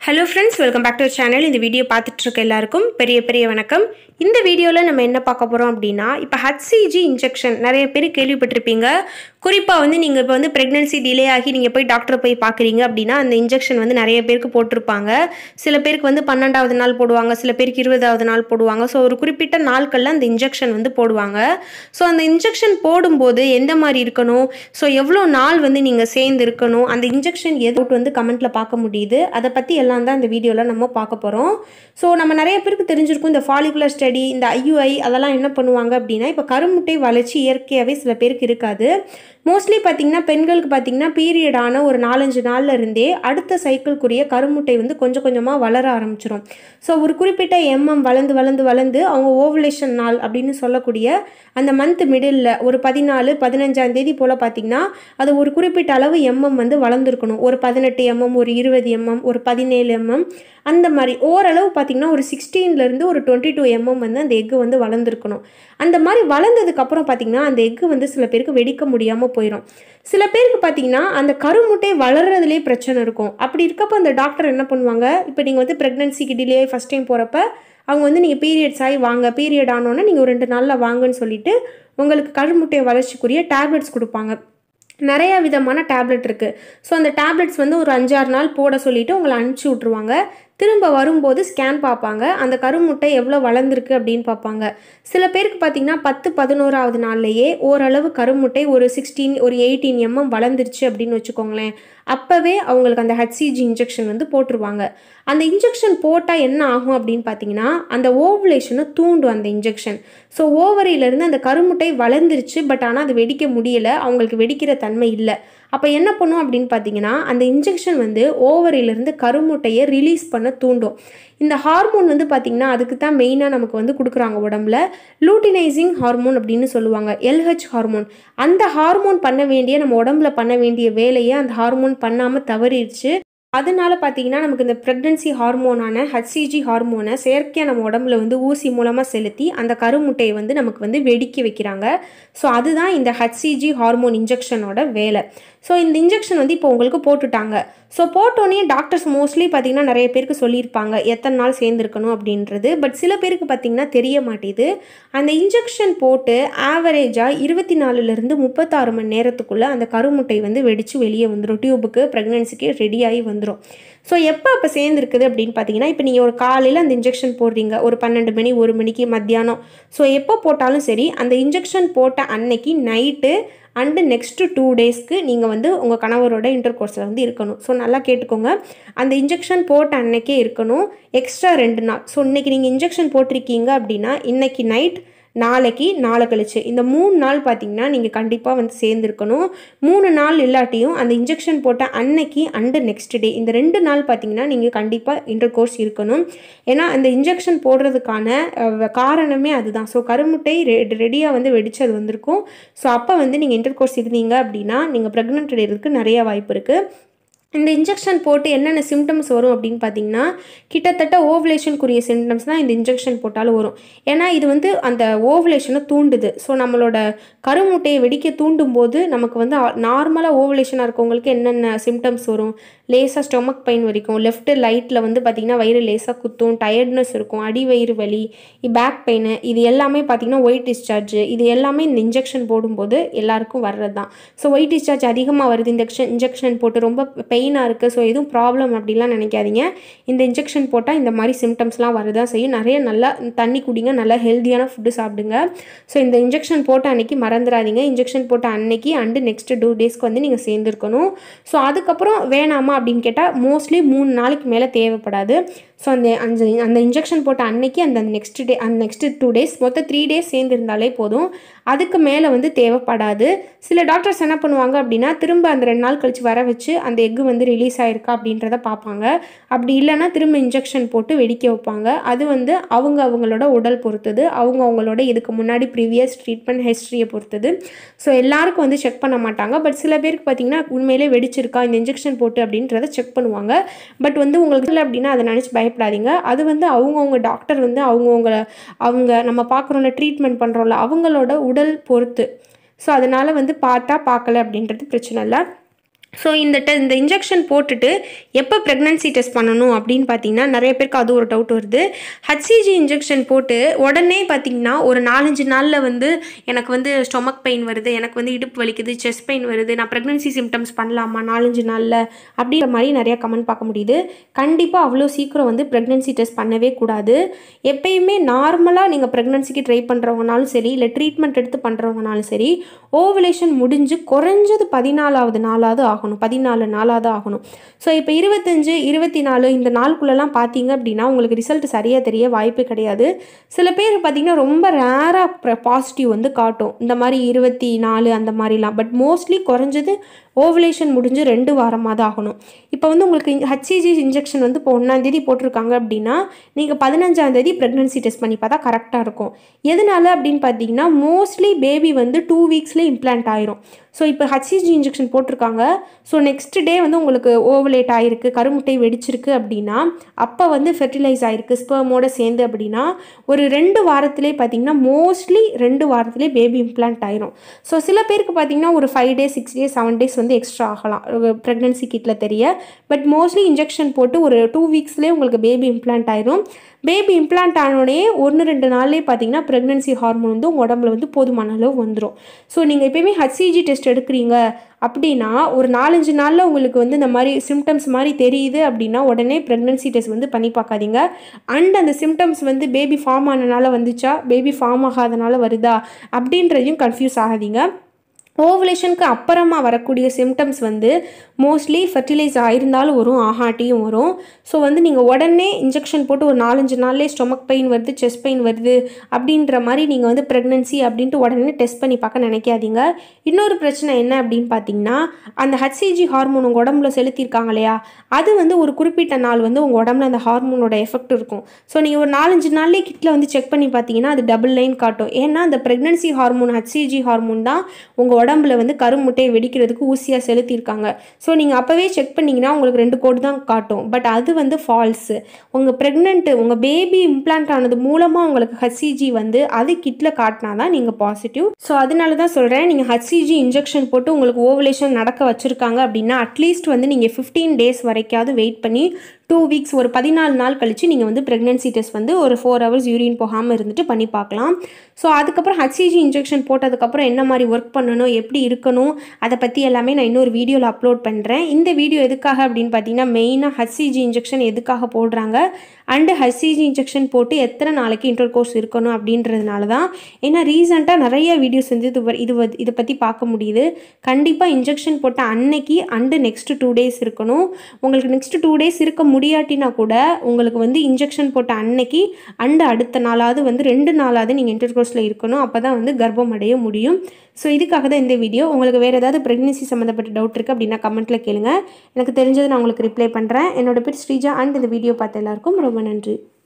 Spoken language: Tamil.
hello friends welcome back to channel இந்த வீடியோ பார்த்துட்டு இருக்க எல்லாருக்கும் பெரிய பெரிய வணக்கம் இந்த வீடியோவில் நம்ம என்ன பார்க்க போகிறோம் அப்படின்னா இப்போ ஹச்சிஜி இன்ஜெக்ஷன் நிறைய பேர் கேள்விப்பட்டிருப்பீங்க குறிப்பாக வந்து நீங்கள் இப்போ வந்து ப்ரெக்னன்சி டிலே ஆகி நீங்கள் போய் டாக்டரை போய் பார்க்குறீங்க அப்படின்னா அந்த இன்ஜெக்ஷன் வந்து நிறைய பேருக்கு போட்டிருப்பாங்க சில பேருக்கு வந்து பன்னெண்டாவது நாள் போடுவாங்க சில பேருக்கு இருபதாவது நாள் போடுவாங்க ஸோ ஒரு குறிப்பிட்ட நாட்களில் அந்த இன்ஜெக்ஷன் வந்து போடுவாங்க ஸோ அந்த இன்ஜெக்ஷன் போடும்போது எந்த மாதிரி இருக்கணும் ஸோ எவ்வளோ நாள் வந்து நீங்கள் சேர்ந்து இருக்கணும் அந்த இன்ஜெக்ஷன் எது வந்து கமெண்ட்டில் பார்க்க முடியுது அதை பற்றி எல்லாம் தான் இந்த வீடியோவில் நம்ம பார்க்க போகிறோம் ஸோ நம்ம நிறைய பேருக்கு தெரிஞ்சிருக்கும் இந்த ஃபாலிகுலர் ஸ்டடி இந்த ஐயுஐ அதெல்லாம் என்ன பண்ணுவாங்க அப்படின்னா இப்போ கருமுட்டை வளர்ச்சி இயற்கையாகவே சில பேருக்கு இருக்காது மோஸ்ட்லி பார்த்தீங்கன்னா பெண்களுக்கு பார்த்தீங்கன்னா பீரியடான ஒரு நாலஞ்சு நாள்ல இருந்தே அடுத்த சைக்கிள்க்குரிய கருமுட்டை வந்து கொஞ்சம் கொஞ்சமாக வளர ஆரம்பிச்சிடும் ஸோ ஒரு குறிப்பிட்ட எம்எம் வளர்ந்து வளர்ந்து வளர்ந்து அவங்க ஓவலேஷன் நாள் அப்படின்னு சொல்லக்கூடிய அந்த மந்த் மிடில் ஒரு பதினாலு பதினஞ்சாம் தேதி போல் பார்த்தீங்கன்னா அது ஒரு குறிப்பிட்ட அளவு எம்எம் வந்து வளர்ந்துருக்கணும் ஒரு பதினெட்டு எம்எம் ஒரு இருபது எம்எம் ஒரு பதினேழு எம்எம் அந்த மாதிரி ஓரளவு பார்த்தீங்கன்னா ஒரு சிக்ஸ்டீன்லேருந்து ஒரு டுவெண்ட்டி டூ எம்எம் வந்து அந்த எக்கு வந்து வளர்ந்துருக்கணும் அந்த மாதிரி வளர்ந்ததுக்கப்புறம் பார்த்தீங்கன்னா அந்த எக்கு வந்து சில பேருக்கு வெடிக்க முடியாமல் போயிடும் சில பேருக்கு பார்த்தீங்கன்னா அந்த கருமுட்டை வளர்றதுலே பிரச்சனை இருக்கும் அப்படி இருக்கப்போ அந்த டாக்டர் என்ன பண்ணுவாங்க இப்போ நீங்கள் வந்து ப்ரெக்னன்சிக்கு டிலே ஃபஸ்ட் டைம் போகிறப்ப அவங்க வந்து நீங்கள் பீரியட்ஸ் ஆகி வாங்க பீரியட் ஆனோன்னே நீங்கள் ஒரு ரெண்டு நாளில் வாங்கன்னு சொல்லிட்டு உங்களுக்கு கருமுட்டை வளர்ச்சிக்குரிய டேப்லெட்ஸ் கொடுப்பாங்க நிறையா விதமான டேப்லெட் இருக்குது ஸோ அந்த டேப்லெட்ஸ் வந்து ஒரு அஞ்சாறு நாள் போட சொல்லிவிட்டு உங்களை அனுப்பிச்சி விட்ருவாங்க திரும்ப வரும்போது ஸ்கேன் பார்ப்பாங்க அந்த கருமுட்டை எவ்வளோ வளர்ந்துருக்கு அப்படின்னு பார்ப்பாங்க சில பேருக்கு பார்த்தீங்கன்னா பத்து பதினோராவது நாள்லையே ஓரளவு கருமுட்டை ஒரு சிக்ஸ்டீன் ஒரு எயிட்டீன் எம்எம் வளர்ந்துருச்சு அப்படின்னு வச்சுக்கோங்களேன் அப்போவே அவங்களுக்கு அந்த ஹச்சிஜி இன்ஜெக்ஷன் வந்து போட்டுருவாங்க அந்த இன்ஜெக்ஷன் போட்டால் என்ன ஆகும் அப்படின்னு பார்த்தீங்கன்னா அந்த ஓவலேஷனை தூண்டும் அந்த இன்ஜெக்ஷன் ஸோ ஓவரியிலேருந்து அந்த கருமுட்டை வளர்ந்துருச்சு பட் ஆனால் அது வெடிக்க முடியலை அவங்களுக்கு வெடிக்கிற தன்மை இல்லை அப்போ என்ன பண்ணும் அப்படின்னு பார்த்தீங்கன்னா அந்த இன்ஜெக்ஷன் வந்து ஓவரியிலேருந்து கருமுட்டையை ரிலீஸ் பண்ண தூண்டும் இந்த ஹார்மோன் வந்து பார்த்திங்கன்னா அதுக்கு தான் மெயினாக நமக்கு வந்து கொடுக்குறாங்க உடம்புல லூட்டினைசிங் ஹார்மோன் அப்படின்னு சொல்லுவாங்க எல்ஹெச் ஹார்மோன் அந்த ஹார்மோன் பண்ண வேண்டிய நம்ம உடம்புல பண்ண வேண்டிய வேலையை அந்த ஹார்மோன் பண்ணாமல் தவறிடுச்சு அதனால பார்த்தீங்கன்னா நமக்கு இந்த ப்ரெக்னன்சி ஹார்மோனான ஹச்சிஜி ஹார்மோனை செயற்கையாக நம்ம உடம்புல வந்து ஊசி மூலமாக செலுத்தி அந்த கருமுட்டையை வந்து நமக்கு வந்து வெடிக்க வைக்கிறாங்க ஸோ அதுதான் இந்த ஹச்சிஜி ஹார்மோன் இன்ஜெக்ஷனோட வேலை ஸோ இந்த இன்ஜெக்ஷன் வந்து இப்போ உங்களுக்கு போட்டுட்டாங்க ஸோ போட்டோன்னே டாக்டர்ஸ் மோஸ்ட்லி பார்த்தீங்கன்னா நிறைய பேருக்கு சொல்லியிருப்பாங்க எத்தனை நாள் சேர்ந்துருக்கணும் அப்படின்றது பட் சில பேருக்கு பார்த்தீங்கன்னா தெரிய மாட்டேது அந்த இன்ஜெக்ஷன் போட்டு ஆவரேஜாக இருபத்தி நாலுலேருந்து முப்பத்தாறு மணி நேரத்துக்குள்ளே அந்த கருமுட்டை வந்து வெடித்து வெளியே வந்துடும் டியூபுக்கு ப்ரெக்னன்சிக்கு ரெடியாகி வந்துடும் ஸோ எப்போ அப்போ சேர்ந்துருக்குது அப்படின்னு பார்த்தீங்கன்னா இப்போ நீங்கள் ஒரு காலையில் அந்த இன்ஜெக்ஷன் போடுறீங்க ஒரு பன்னெண்டு மணி ஒரு மணிக்கு மத்தியானம் ஸோ எப்போ போட்டாலும் சரி அந்த இன்ஜெக்ஷன் போட்ட அன்னைக்கு நைட்டு அண்டு நெக்ஸ்ட்டு டூ டேஸ்க்கு நீங்கள் வந்து உங்கள் கணவரோட இன்டர் கோர்ஸில் வந்து இருக்கணும் ஸோ நல்லா கேட்டுக்கோங்க அந்த இன்ஜெக்ஷன் போட்ட அன்னைக்கே இருக்கணும் எக்ஸ்ட்ரா ரெண்டு நாள் ஸோ இன்றைக்கி நீங்கள் இன்ஜெக்ஷன் போட்டிருக்கீங்க அப்படின்னா இன்றைக்கி நைட் நாளைக்கு நாளை கழிச்சு இந்த மூணு நாள் பார்த்தீங்கன்னா நீங்கள் கண்டிப்பாக வந்து சேர்ந்துருக்கணும் மூணு நாள் இல்லாட்டியும் அந்த இன்ஜெக்ஷன் போட்ட அன்னைக்கு அண்டு நெக்ஸ்ட் டே இந்த ரெண்டு நாள் பார்த்தீங்கன்னா நீங்கள் கண்டிப்பாக இன்டர் கோர்ஸ் இருக்கணும் ஏன்னா அந்த இன்ஜெக்ஷன் போடுறதுக்கான காரணமே அதுதான் ஸோ கருமுட்டை ரெ ரெடியாக வந்து வெடிச்சு அது வந்திருக்கும் ஸோ அப்போ வந்து நீங்கள் இன்டர் கோர்ஸ் இருந்தீங்க அப்படின்னா நீங்கள் ப்ரெக்னென்ட் அடைகிறதுக்கு நிறைய வாய்ப்பு இருக்குது இந்த இன்ஜெக்ஷன் போட்டு என்னென்ன சிம்டம்ஸ் வரும் அப்படின்னு பார்த்தீங்கன்னா கிட்டத்தட்ட ஓவலேஷனுக்குரிய சிம்டம்ஸ் தான் இந்த இன்ஜெக்ஷன் போட்டாலும் வரும் ஏன்னா இது வந்து அந்த ஓவலேஷனை தூண்டுது ஸோ நம்மளோட கருமுட்டையை வெடிக்க தூண்டும் போது நமக்கு வந்து நார்மலாக ஓவலேஷனாக இருக்கவங்களுக்கு என்னென்ன சிம்டம்ஸ் வரும் லேசாக ஸ்டொமக் பெயின் வரைக்கும் லெஃப்ட் லைட்டில் வந்து பார்த்திங்கன்னா வயிறு லேசாக குத்தும் டயர்ட்னஸ் இருக்கும் அடி வயிறு வலி பேக் பெயின் இது எல்லாமே பார்த்திங்கன்னா ஒயிட் டிஸ்சார்ஜ் இது எல்லாமே இந்த இன்ஜெக்ஷன் போடும்போது எல்லாருக்கும் வர்றது தான் ஸோ ஒயிட் டிஸ்சார்ஜ் அதிகமாக வருது இந்த இன்ஜெக்ஷன் போட்டு ரொம்ப பெயினாக இருக்குது ஸோ எதுவும் ப்ராப்ளம் அப்படிலாம் நினைக்காதீங்க இந்த இன்ஜெக்ஷன் போட்டால் இந்த மாதிரி சிம்டம்ஸ்லாம் வரதான் செய்யும் நிறைய நல்லா தண்ணி குடிங்க நல்லா ஹெல்த்தியான ஃபுட்டு சாப்பிடுங்க ஸோ இந்த இன்ஜெக்ஷன் போட்ட அன்னைக்கு மறந்துடாதீங்க இன்ஜெக்ஷன் போட்ட அன்னைக்கு அண்டு நெக்ஸ்ட் டூ டேஸ்க்கு வந்து நீங்கள் சேர்ந்துருக்கணும் ஸோ அதுக்கப்புறம் வேணாமா அப்படின்னு கேட்டால் மோஸ்ட்லி மூணு நாளைக்கு மேலே தேவைப்படாது ஸோ அந்த அந்த அந்த இன்ஜெக்ஷன் போட்ட அன்னைக்கு அந்த நெக்ஸ்ட் டே அந்த நெக்ஸ்ட் டூ டேஸ் மொத்தம் த்ரீ டேஸ் சேர்ந்துருந்தாலே போதும் அதுக்கு மேலே வந்து தேவைப்படாது சில டாக்டர்ஸ் என்ன பண்ணுவாங்க அப்படின்னா திரும்ப அந்த ரெண்டு நாள் கழித்து வர வச்சு அந்த எக்கு வந்து ரிலீஸ் ஆயிருக்கா அப்படின்றத பார்ப்பாங்க அப்படி இல்லைன்னா திரும்ப இன்ஜெக்ஷன் போட்டு வெடிக்க வைப்பாங்க அது வந்து அவங்க அவங்களோட உடல் பொறுத்தது அவங்க அவங்களோட இதுக்கு முன்னாடி ப்ரீவியஸ் ட்ரீட்மெண்ட் ஹிஸ்ட்ரியை பொறுத்தது ஸோ எல்லாருக்கும் வந்து செக் பண்ண மாட்டாங்க பட் சில பேருக்கு பார்த்தீங்கன்னா உண்மையிலே வெடிச்சிருக்கா இந்த இன்ஜெக்ஷன் போட்டு அப்படின்றத செக் பண்ணுவாங்க பட் வந்து உங்களுக்கு இல்லை அப்படின்னா அதை நினச்சி பயப்படாதீங்க அது வந்து அவங்கவுங்க டாக்டர் வந்து அவங்கவுங்கள அவங்க நம்ம பார்க்குறோம்ல ட்ரீட்மெண்ட் பண்ணுறோம்ல அவங்களோட உடல் பொறுத்து ஸோ அதனால் வந்து பார்த்தா பார்க்கல அப்படின்றது பிரச்சனை இல்லை ஸோ இந்த டெ இந்த இன்ஜெக்ஷன் போட்டுட்டு எப்போ ப்ரெக்னன்சி டெஸ்ட் பண்ணணும் அப்படின்னு பார்த்தீங்கன்னா நிறைய பேருக்கு அது ஒரு டவுட் வருது ஹச்சிஜி இன்ஜெக்ஷன் போட்டு உடனே பார்த்தீங்கன்னா ஒரு நாலஞ்சு நாளில் வந்து எனக்கு வந்து ஸ்டொமக் பெயின் வருது எனக்கு வந்து இடுப்பு வலிக்குது செஸ்ட் பெயின் வருது நான் ப்ரெக்னன்சி சிம்டம்ஸ் பண்ணலாமா நாலஞ்சு நாளில் அப்படின்ற மாதிரி நிறையா கமெண்ட் பார்க்க முடியுது கண்டிப்பாக அவ்வளோ சீக்கிரம் வந்து ப்ரெக்னன்சி டெஸ்ட் பண்ணவே கூடாது எப்பயுமே நார்மலாக நீங்கள் ப்ரெக்னன்சிக்கு ட்ரை பண்ணுறவங்கனாலும் சரி இல்லை ட்ரீட்மெண்ட் எடுத்து பண்ணுறவங்கனாலும் சரி ஓவலேஷன் முடிஞ்சு குறைஞ்சது பதினாலாவது நாளாவது ஆகணும் பதினாலு நாளாவது ஆகணும் ஸோ இப்போ இருபத்தஞ்சு இருபத்தி நாலு இந்த நாளுக்குள்ளெல்லாம் பார்த்தீங்க அப்படின்னா உங்களுக்கு ரிசல்ட் சரியாக தெரிய வாய்ப்பே கிடையாது சில பேர் பார்த்தீங்கன்னா ரொம்ப ரேராக பாசிட்டிவ் வந்து காட்டும் இந்த மாதிரி இருபத்தி நாலு அந்த மாதிரிலாம் பட் மோஸ்ட்லி குறைஞ்சது ஓவலேஷன் முடிஞ்சு ரெண்டு வாரமாக தான் ஆகணும் இப்போ வந்து உங்களுக்கு ஹச்சிஜி இன்ஜெக்ஷன் வந்து இப்போ ஒன்றாந்தேதி போட்டிருக்காங்க அப்படின்னா நீங்கள் பதினஞ்சாந்தேதி ப்ரெக்னன்சி டெஸ்ட் பண்ணி பார்த்தா கரெக்டாக இருக்கும் எதனால அப்படின்னு பார்த்தீங்கன்னா மோஸ்ட்லி பேபி வந்து டூ வீக்ஸ்லேயே இம்ப்ளான்ட் ஆயிரும் ஸோ இப்போ ஹச்சிஜி இன்ஜெக்ஷன் போட்டிருக்காங்க ஸோ நெக்ஸ்ட் டே வந்து உங்களுக்கு ஓவலேட் ஆகிருக்கு கருமுட்டை வெடிச்சிருக்கு அப்படின்னா அப்போ வந்து ஃபெர்டிலைஸ் ஆகிருக்கு ஸ்பெர்மோட சேர்ந்து அப்படின்னா ஒரு ரெண்டு வாரத்திலே பார்த்தீங்கன்னா மோஸ்ட்லி ரெண்டு வாரத்திலே பேபி இம்ப்ளான்ட் ஆயிரும் ஸோ சில பேருக்கு பார்த்தீங்கன்னா ஒரு five days six days seven days வந்து எக்ஸ்ட்ரா ஆகலாம் ப்ரெக்னன்சி கிட்டில் தெரிய பட் மோஸ்ட்லி இன்ஜெக்ஷன் போட்டு ஒரு டூ வீக்ஸ்லேயே உங்களுக்கு பேபி இம்ப்ளான்ட் ஆயிரும் பேபி இம்ப்ளான்ட் ஆனோடனே ஒன்று ரெண்டு நாள்லேயே பார்த்தீங்கன்னா ப்ரெக்னன்சி ஹார்மோன் வந்து உங்கள் உடம்புல வந்து போதுமான அளவு வந்துடும் ஸோ நீங்கள் எப்பயுமே ஹச்சிஜி டெஸ்ட் எடுக்கிறீங்க அப்படின்னா ஒரு நாலஞ்சு நாளில் உங்களுக்கு வந்து இந்த மாதிரி சிம்டம்ஸ் மாதிரி தெரியுது அப்படின்னா உடனே ப்ரெக்னன்சி டெஸ்ட் வந்து பண்ணி பார்க்காதீங்க அண்ட் அந்த சிம்டம்ஸ் வந்து பேபி ஃபார்ம் ஆனனால வந்துச்சா பேபி ஃபார்ம் ஆகாதனால வருதா அப்படின்றதையும் கன்ஃபியூஸ் ஆகாதீங்க ஓவலேஷனுக்கு அப்புறமா வரக்கூடிய சிம்டம்ஸ் வந்து மோஸ்ட்லி ஃபர்டிலைஸ் ஆயிருந்தாலும் வரும் ஆகாட்டியும் வரும் ஸோ வந்து நீங்கள் உடனே இன்ஜெக்ஷன் போட்டு ஒரு நாலஞ்சு நாள்லேயே ஸ்டொமக் பெயின் வருது செஸ்ட் பெயின் வருது அப்படின்ற மாதிரி நீங்கள் வந்து ப்ரெக்னன்சி அப்படின்ட்டு உடனே டெஸ்ட் பண்ணி பார்க்க நினைக்காதீங்க இன்னொரு பிரச்சனை என்ன அப்படின்னு பார்த்தீங்கன்னா அந்த ஹச்சிஜி ஹார்மோன் உங்கள் உடம்புல செலுத்தியிருக்காங்க இல்லையா அது வந்து ஒரு குறிப்பிட்ட நாள் வந்து உங்கள் உடம்புல அந்த ஹார்மோனோட எஃபெக்ட் இருக்கும் ஸோ நீங்கள் ஒரு நாலஞ்சு நாள்லேயே கிட்டில் வந்து செக் பண்ணி பார்த்தீங்கன்னா அது டபுள் லைன் காட்டும் ஏன்னா அந்த ப்ரெக்னன்சி ஹார்மோன் ஹச்சிஜி ஹார்மோன் தான் உங்கள் உடம்புல வந்து கருமுட்டையை வெடிக்கிறதுக்கு ஊசியாக செலுத்தியிருக்காங்க ஸோ நீங்கள் அப்போவே செக் பண்ணிங்கன்னா உங்களுக்கு ரெண்டு கோடு தான் காட்டும் பட் அது வந்து ஃபால்ஸு உங்கள் ப்ரெக்னென்ட்டு உங்கள் பேபி இம்ப்ளான்ட் ஆனது மூலமாக உங்களுக்கு ஹச்சிஜி வந்து அது கிட்டில் காட்டினா தான் நீங்கள் பாசிட்டிவ் ஸோ அதனால தான் சொல்கிறேன் நீங்கள் ஹச்சிஜி இன்ஜெக்ஷன் போட்டு உங்களுக்கு ஓவலேஷன் நடக்க வச்சுருக்காங்க அப்படின்னா அட்லீஸ்ட் வந்து நீங்கள் ஃபிஃப்டீன் டேஸ் வரைக்காவது வெயிட் பண்ணி டூ வீக்ஸ் ஒரு பதினாலு நாள் கழித்து நீங்கள் வந்து ப்ரெக்னன்சி டெஸ்ட் வந்து ஒரு ஃபோர் ஹவர்ஸ் யூரின் போகாமல் இருந்துட்டு பண்ணி பார்க்கலாம் ஸோ அதுக்கப்புறம் ஹச்சிஜி இன்ஜெக்ஷன் போட்டதுக்கப்புறம் என்ன மாதிரி ஒர்க் பண்ணணும் எப்படி இருக்கணும் அதை பற்றி எல்லாமே நான் இன்னொரு வீடியோவில் அப்லோட் பண்ணுறேன் இந்த வீடியோ எதுக்காக அப்படின்னு பார்த்தீங்கன்னா மெயினாக ஹச்சிஜி இன்ஜெக்ஷன் எதுக்காக போடுறாங்க அண்டு ஹச்சிஜி இன்ஜெக்ஷன் போட்டு எத்தனை நாளைக்கு இன்டர் கோர்ஸ் இருக்கணும் அப்படின்றதுனால தான் ஏன்னா ரீசெண்டாக நிறைய வீடியோஸ் வந்து இது வ- இது வ- இதை பற்றி பார்க்க முடியுது கண்டிப்பாக இன்ஜெக்ஷன் போட்ட அன்னைக்கு அண்டு நெக்ஸ்ட் டூ டேஸ் இருக்கணும் உங்களுக்கு நெக்ஸ்ட் டூ டேஸ் இருக்க முடியாட்டினா கூட உங்களுக்கு வந்து இன்ஜெக்ஷன் போட்ட அன்னைக்கு அண்டு அடுத்த நாளாவது வந்து ரெண்டு நாளாவது நீங்கள் இன்டர் கோர்ஸில் இருக்கணும் அப்போ தான் வந்து கர்ப்பம் அடைய முடியும் ஸோ இதுக்காக தான் இந்த வீடியோ உங்களுக்கு வேறு ஏதாவது ப்ரெக்னன்சி சம்மந்தப்பட்ட டவுட் இருக்குது அப்படின்னா கமெண்ட்டில் கேளுங்க எனக்கு தெரிஞ்சதை நான் உங்களுக்கு ரிப்ளை பண்ணுறேன் என்னோட பேர் ஸ்ரீஜா அண்ட் இந்த வீடியோ பார்த்த எல்லாருக்கும் ரொம்ப நன்றி